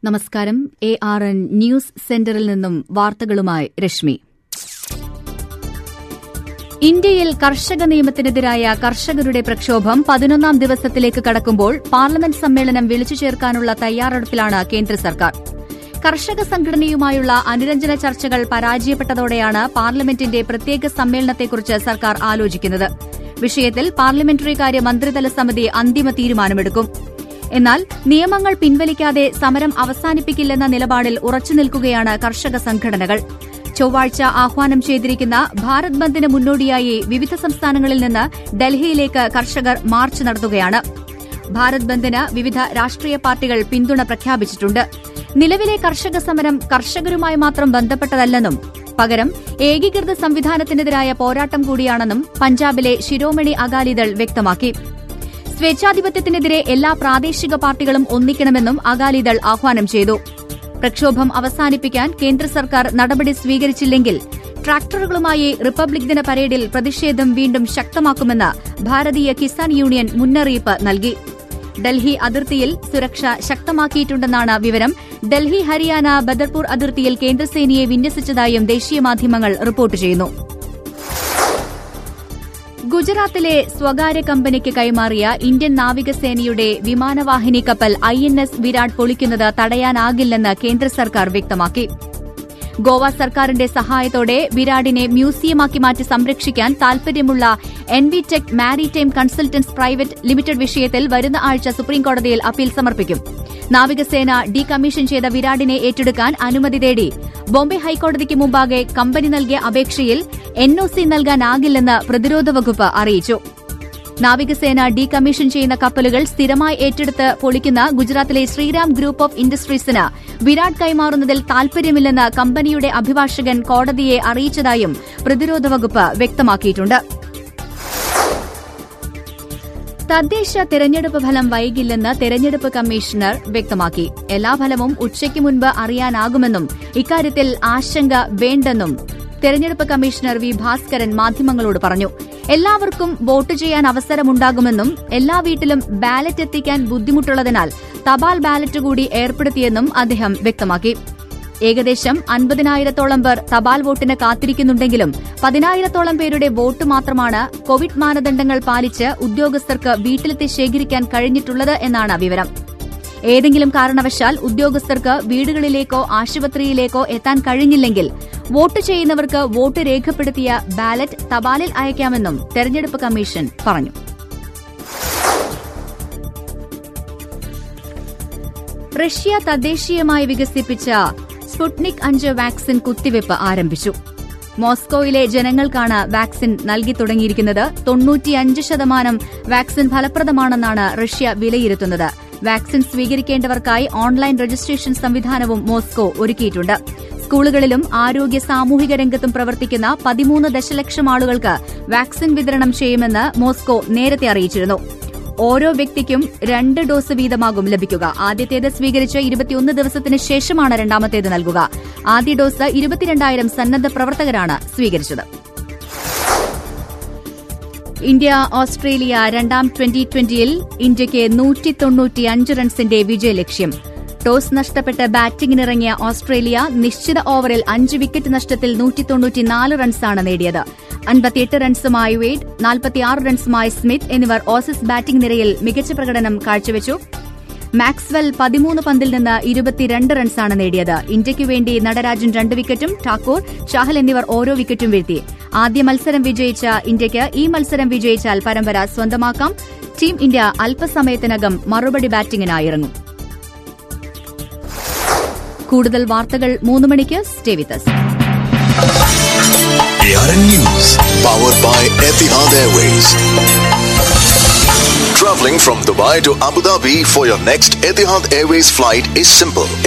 നമസ്കാരം A R N news സെന്ററിൽ നിന്നും വാർത്തകളുമായി രശ്മി ഇന്ത്യയിൽ കർഷക നിയമത്തിനെതിരായ കർഷകരുടെ പ്രക്ഷോഭം പതിനൊന്നാം ദിവസത്തിലേക്ക് കടക്കുമ്പോൾ പാർലമെന്റ് സമ്മേളനം വിളിച്ചു ചേർക്കാനുള്ള തയ്യാറെടുപ്പിലാണ് കേന്ദ്ര സർക്കാർ കർഷക സംഘടനയുമായുള്ള അനുരഞ്ജന ചർച്ചകൾ പരാജയപ്പെട്ടതോടെയാണ് പാർലമെന്റിന്റെ പ്രത്യേക സമ്മേളനത്തെക്കുറിച്ച് സർക്കാർ ആലോചിക്കുന്നത് വിഷയത്തിൽ പാർലമെന്ററി കാര്യ മന്ത്രിതല സമിതി അന്തിമ തീരുമാനമെടുക്കും എന്നാൽ നിയമങ്ങൾ പിൻവലിക്കാതെ സമരം അവസാനിപ്പിക്കില്ലെന്ന നിലപാടിൽ ഉറച്ചുനിൽക്കുകയാണ് കർഷക സംഘടനകൾ ചൊവ്വാഴ്ച ആഹ്വാനം ചെയ്തിരിക്കുന്ന ഭാരത് ബന്ദിന് മുന്നോടിയായി വിവിധ സംസ്ഥാനങ്ങളിൽ നിന്ന് ഡൽഹിയിലേക്ക് കർഷകർ മാർച്ച് നടത്തുകയാണ് ഭാരത് ബന്ദിന് വിവിധ രാഷ്ട്രീയ പാർട്ടികൾ പിന്തുണ പ്രഖ്യാപിച്ചിട്ടുണ്ട് നിലവിലെ കർഷക സമരം കർഷകരുമായി മാത്രം ബന്ധപ്പെട്ടതല്ലെന്നും പകരം ഏകീകൃത സംവിധാനത്തിനെതിരായ പോരാട്ടം കൂടിയാണെന്നും പഞ്ചാബിലെ ശിരോമണി അകാലിദൾ വ്യക്തമാക്കി സ്വേച്ഛാധിപത്യത്തിനെതിരെ എല്ലാ പ്രാദേശിക പാർട്ടികളും ഒന്നിക്കണമെന്നും അകാലിദൾ ആഹ്വാനം ചെയ്തു പ്രക്ഷോഭം അവസാനിപ്പിക്കാൻ കേന്ദ്ര സർക്കാർ നടപടി സ്വീകരിച്ചില്ലെങ്കിൽ ട്രാക്ടറുകളുമായി റിപ്പബ്ലിക് ദിന പരേഡിൽ പ്രതിഷേധം വീണ്ടും ശക്തമാക്കുമെന്ന് ഭാരതീയ കിസാൻ യൂണിയൻ മുന്നറിയിപ്പ് നൽകി ഡൽഹി അതിർത്തിയിൽ സുരക്ഷ ശക്തമാക്കിയിട്ടുണ്ടെന്നാണ് വിവരം ഡൽഹി ഹരിയാന ബദർപൂർ അതിർത്തിയിൽ കേന്ദ്രസേനയെ വിന്യസിച്ചതായും ദേശീയ മാധ്യമങ്ങൾ റിപ്പോർട്ട് ചെയ്യുന്നു ഗുജറാത്തിലെ സ്വകാര്യ കമ്പനിക്ക് കൈമാറിയ ഇന്ത്യൻ നാവികസേനയുടെ വിമാനവാഹിനി കപ്പൽ ഐ എൻ എസ് വിരാട് പൊളിക്കുന്നത് തടയാനാകില്ലെന്ന് കേന്ദ്ര സർക്കാർ വ്യക്തമാക്കി ഗോവ സർക്കാരിന്റെ സഹായത്തോടെ വിരാടിനെ മ്യൂസിയമാക്കി മാറ്റി സംരക്ഷിക്കാൻ താൽപര്യമുള്ള N V tech maritime consultants private limited വിഷയത്തിൽ വരുന്ന ആഴ്ച സുപ്രീംകോടതിയിൽ അപ്പീൽ സമർപ്പിക്കും നാവികസേന ഡീകമ്മീഷൻ ചെയ്ത വിരാടിനെ ഏറ്റെടുക്കാൻ അനുമതി തേടി ബോംബെ ഹൈക്കോടതിക്ക് മുമ്പാകെ കമ്പനി നൽകിയ അപേക്ഷയിൽ എൻഒസി നൽകാനാകില്ലെന്ന് പ്രതിരോധ വകുപ്പ് അറിയിച്ചു നാവികസേന ഡീകമ്മീഷൻ ചെയ്യുന്ന കപ്പലുകൾ സ്ഥിരമായി ഏറ്റെടുത്ത് പൊളിക്കുന്ന ഗുജറാത്തിലെ ശ്രീറാം ഗ്രൂപ്പ് ഓഫ് ഇൻഡസ്ട്രീസിന് വിരാട് കൈമാറുന്നതിൽ താൽപര്യമില്ലെന്ന് കമ്പനിയുടെ അഭിഭാഷകൻ കോടതിയെ അറിയിച്ചതായും പ്രതിരോധ വകുപ്പ് വ്യക്തമാക്കിയിട്ടുണ്ട് തദ്ദേശ തെരഞ്ഞെടുപ്പ് ഫലം വൈകില്ലെന്ന് തെരഞ്ഞെടുപ്പ് കമ്മീഷണർ വ്യക്തമാക്കി എല്ലാ ഫലവും ഉച്ചയ്ക്ക് മുൻപ് അറിയാനാകുമെന്നും ഇക്കാര്യത്തിൽ ആശങ്ക വേണ്ടെന്നും തെരഞ്ഞെടുപ്പ് കമ്മീഷണർ വി ഭാസ്കരൻ മാധ്യമങ്ങളോട് പറഞ്ഞു എല്ലാവർക്കും വോട്ട് ചെയ്യാൻ അവസരമുണ്ടാകുമെന്നും എല്ലാ വീട്ടിലും ബാലറ്റ് എത്തിക്കാൻ ബുദ്ധിമുട്ടുള്ളതിനാൽ തപാൽ ബാലറ്റ് കൂടി ഏർപ്പെടുത്തിയെന്നും അദ്ദേഹം വ്യക്തമാക്കി ഏകദേശം അൻപതിനായിരത്തോളം പേർ തപാൽ വോട്ടിന് കാത്തിരിക്കുന്നുണ്ടെങ്കിലും പതിനായിരത്തോളം പേരുടെ വോട്ട് മാത്രമാണ് കോവിഡ് മാനദണ്ഡങ്ങൾ പാലിച്ച് ഉദ്യോഗസ്ഥർക്ക് വീട്ടിലെത്തി ശേഖരിക്കാൻ കഴിഞ്ഞിട്ടുള്ളത് എന്നാണ് വിവരം ഏതെങ്കിലും കാരണവശാൽ ഉദ്യോഗസ്ഥർക്ക് വീടുകളിലേക്കോ ആശുപത്രിയിലേക്കോ എത്താൻ കഴിഞ്ഞില്ലെങ്കിൽ വോട്ട് ചെയ്യുന്നവർക്ക് വോട്ട് രേഖപ്പെടുത്തിയ ബാലറ്റ് തപാലിൽ അയക്കാമെന്നും തെരഞ്ഞെടുപ്പ് കമ്മീഷൻ പറഞ്ഞു റഷ്യ തദ്ദേശീയമായി വികസിപ്പിച്ച സ്പുട്നിക് അഞ്ച് വാക്സിൻ കുത്തിവയ്പ് ആരംഭിച്ചു മോസ്കോയിലെ ജനങ്ങൾക്കാണ് വാക്സിൻ നൽകി തുടങ്ങിയിരിക്കുന്നത് തൊണ്ണൂറ്റിയഞ്ച് ശതമാനം വാക്സിൻ ഫലപ്രദമാണെന്നാണ് റഷ്യ വിലയിരുത്തുന്നത് വാക്സിൻ സ്വീകരിക്കേണ്ടവർക്കായി ഓൺലൈൻ രജിസ്ട്രേഷൻ സംവിധാനവും മോസ്കോ ഒരുക്കിയിട്ടുണ്ട് സ്കൂളുകളിലും ആരോഗ്യ സാമൂഹിക രംഗത്തും പ്രവർത്തിക്കുന്ന പതിമൂന്ന് ദശലക്ഷം ആളുകൾക്ക് വാക്സിൻ വിതരണം ചെയ്യുമെന്ന് മോസ്കോ നേരത്തെ അറിയിച്ചിരുന്നു ഓരോ വ്യക്തിക്കും രണ്ട് ഡോസ് വീതമാകും ലഭിക്കുക ആദ്യത്തേത് സ്വീകരിച്ച് ഇരുപത്തിയൊന്ന് ദിവസത്തിന് ശേഷമാണ് രണ്ടാമത്തേത് നൽകുക ആദ്യ ഡോസ് ഇരുപത്തിരണ്ടായിരം സന്നദ്ധ പ്രവർത്തകരാണ് സ്വീകരിച്ചത് ഇന്ത്യ ഓസ്ട്രേലിയ രണ്ടാം ട്വന്റി ട്വന്റിയിൽ ഇന്ത്യയ്ക്ക് നൂറ്റി തൊണ്ണൂറ്റിയഞ്ച് റൺസിന്റെ വിജയലക്ഷ്യം ടോസ് നഷ്ടപ്പെട്ട് ബാറ്റിംഗിനിറങ്ങിയ ഓസ്ട്രേലിയ നിശ്ചിത ഓവറിൽ അഞ്ച് വിക്കറ്റ് നഷ്ടത്തിൽ നൂറ്റി തൊണ്ണൂറ്റിനാല് റൺസാണ് നേടിയത് അൻപത്തിയെട്ട് റൺസുമായി വെയ്ഡ് നാൽപ്പത്തിയാറ് റൺസുമായി സ്മിത്ത് എന്നിവർ ഓസീസ് ബാറ്റിംഗ് നിരയിൽ മികച്ച പ്രകടനം കാഴ്ചവെച്ചു മാക്സ്വെൽ പതിമൂന്ന് പന്തിൽ നിന്ന് ഇരുപത്തിരണ്ട് റൺസാണ് നേടിയത് ഇന്ത്യയ്ക്കു വേണ്ടി നടരാജൻ രണ്ട് വിക്കറ്റും ഠാക്കൂർ ചാഹൽ എന്നിവർ ഓരോ വിക്കറ്റും വീഴ്ത്തി ആദ്യ മത്സരം വിജയിച്ച ഇന്ത്യയ്ക്ക് ഈ മത്സരം വിജയിച്ചാൽ പരമ്പര സ്വന്തമാക്കാം ടീം ഇന്ത്യ അല്പസമയത്തിനകം മറുപടി ബാറ്റിംഗിനായിറങ്ങും കൂടുതൽ വാർത്തകൾ മൂന്ന് മണിക്ക് stay with ARN News, powered by Etihad Airways. Traveling from Dubai to Abu Dhabi for your next Etihad Airways flight is simple.